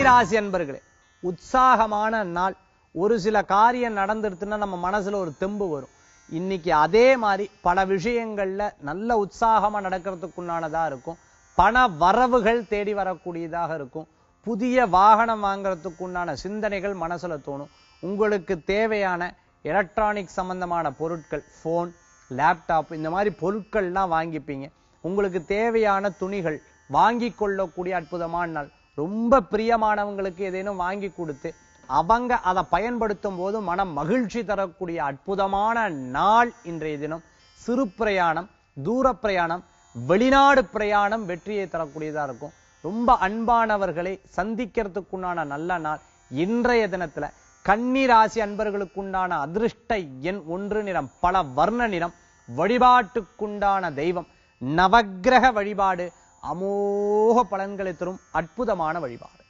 கன்னிராசி அன்பர்களே உற்சாகமான நாள் ஒரு சில காரியம் நடந்துடுத்துன்னா நம்ம மனசுல ஒரு தெம்பு வரும் இன்னைக்கு அதே மாதிரி பல விஷயங்கள்ல நல்ல உற்சாகமா நடக்கிறதுக்குண்டானதா இருக்கும் பண வரவுகள் தேடி வரக்கூடியதாக இருக்கும் புதிய வாகனம் வாங்குறதுக்குண்டான சிந்தனைகள் மனசுல தோணும் உங்களுக்கு தேவையான எலக்ட்ரானிக் சம்பந்தமான பொருட்கள் ஃபோன் லேப்டாப் இந்த மாதிரி பொருட்கள்லாம் வாங்கிப்பீங்க உங்களுக்கு தேவையான துணிகள் வாங்கி கொள்ளக்கூடிய அற்புதமான நாள் ரொம்ப பிரியமானவங்களுக்கு ஏதேனும் வாங்கி கொடுத்து அவங்க அதை பயன்படுத்தும் போது மனம் மகிழ்ச்சி தரக்கூடிய அற்புதமான நாள் இன்றைய தினம் சிறு பிரயாணம் தூர பிரயாணம் வெளிநாடு பிரயாணம் வெற்றியை தரக்கூடியதா இருக்கும் ரொம்ப அன்பானவர்களை சந்திக்கிறதுக்குண்டான நல்ல நாள் இன்றைய தினத்துல கன்னி ராசி அன்பர்களுக்குண்டான அதிர்ஷ்ட எண் ஒன்று நிறம் பல வர்ண நிறம் வழிபாட்டுக்குண்டான தெய்வம் நவக்கிரக வழிபாடு அமோக பலன்களை தரும் அற்புதமான வழிபாடு